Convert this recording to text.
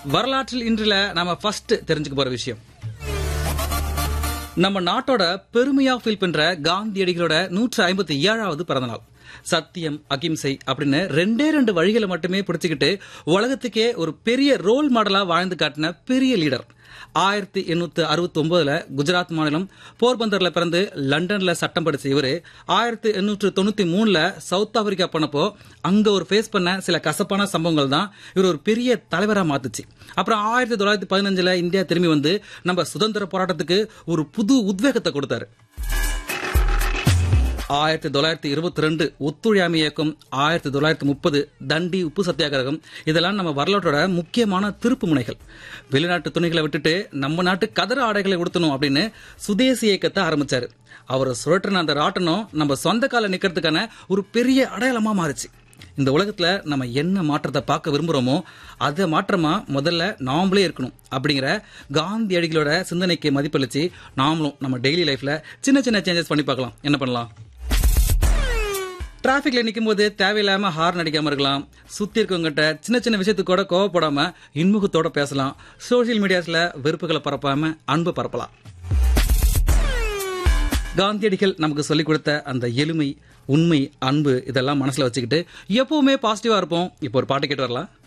வரலாற்றில் இன்றில் நாம ஃபர்ஸ்ட் தெரிஞ்சுக்க போற விஷயம் நம்ம நாட்டோட பெருமையா ஃபீல் பண்ற காந்தியடிகளோட நூற்று ஐம்பத்தி ஏழாவது பிறந்தநாள் சத்தியம் அகிம்சை அப்படின்னு ரெண்டே ரெண்டு வழிகளை மட்டுமே பிடிச்சுக்கிட்டு உலகத்துக்கே ஒரு பெரிய ரோல் மாடலா வாழ்ந்து காட்டின பெரிய லீடர் ஆயிரத்தி எண்ணூத்தி அறுபத்தி ஒன்பதுல குஜராத் மாநிலம் போர்பந்தர்ல பிறந்து லண்டன்ல சட்டம் படிச்ச இவரு ஆயிரத்தி எண்ணூற்று தொண்ணூத்தி மூணுல சவுத் ஆப்பிரிக்கா போனப்போ அங்க ஒரு ஃபேஸ் பண்ண சில கசப்பான சம்பவங்கள் தான் இவர் ஒரு பெரிய தலைவரா மாத்துச்சு அப்புறம் ஆயிரத்தி தொள்ளாயிரத்தி பதினஞ்சுல இந்தியா திரும்பி வந்து நம்ம சுதந்திர போராட்டத்துக்கு ஒரு புது உத்வேகத்தை கொடுத்தாரு ஆயிரத்தி தொள்ளாயிரத்தி இருபத்தி ரெண்டு ஒத்துழையாமை இயக்கம் ஆயிரத்தி தொள்ளாயிரத்தி முப்பது தண்டி உப்பு சத்தியாகிரகம் இதெல்லாம் நம்ம வரலாற்றோட முக்கியமான திருப்பு முனைகள் வெளிநாட்டு துணிகளை விட்டுட்டு நம்ம நாட்டு கதர ஆடைகளை உடுத்தணும் அப்படின்னு சுதேசி இயக்கத்தை ஆரம்பிச்சாரு அவர் சுழற்றின அந்த ராட்டனம் நம்ம சொந்த கால நிக்கிறதுக்கான ஒரு பெரிய அடையாளமா மாறுச்சு இந்த உலகத்துல நம்ம என்ன மாற்றத்தை பார்க்க விரும்புறோமோ அதை மாற்றமா முதல்ல நாமளே இருக்கணும் அப்படிங்கிற காந்தியடிகளோட சிந்தனைக்கு மதிப்பளிச்சு நாமளும் நம்ம டெய்லி லைஃப்ல சின்ன சின்ன சேஞ்சஸ் பண்ணி பார்க்கலாம் என்ன பண்ணலாம் டிராபிக்ல நிக்கும் போது தேவையில்லாம ஹார்ன் அடிக்காம இருக்கலாம் சுத்தி இருக்கவங்கிட்ட சின்ன சின்ன விஷயத்துக்கு கூட கோவப்படாம இன்முகத்தோட பேசலாம் சோசியல் மீடியாஸ்ல வெறுப்புகளை பரப்பாம அன்பு பரப்பலாம் காந்தியடிகள் நமக்கு சொல்லிக் கொடுத்த அந்த எளிமை உண்மை அன்பு இதெல்லாம் மனசுல வச்சுக்கிட்டு எப்பவுமே பாசிட்டிவா இருப்போம் இப்போ ஒரு பாட்டு கேட்டு வரலாம்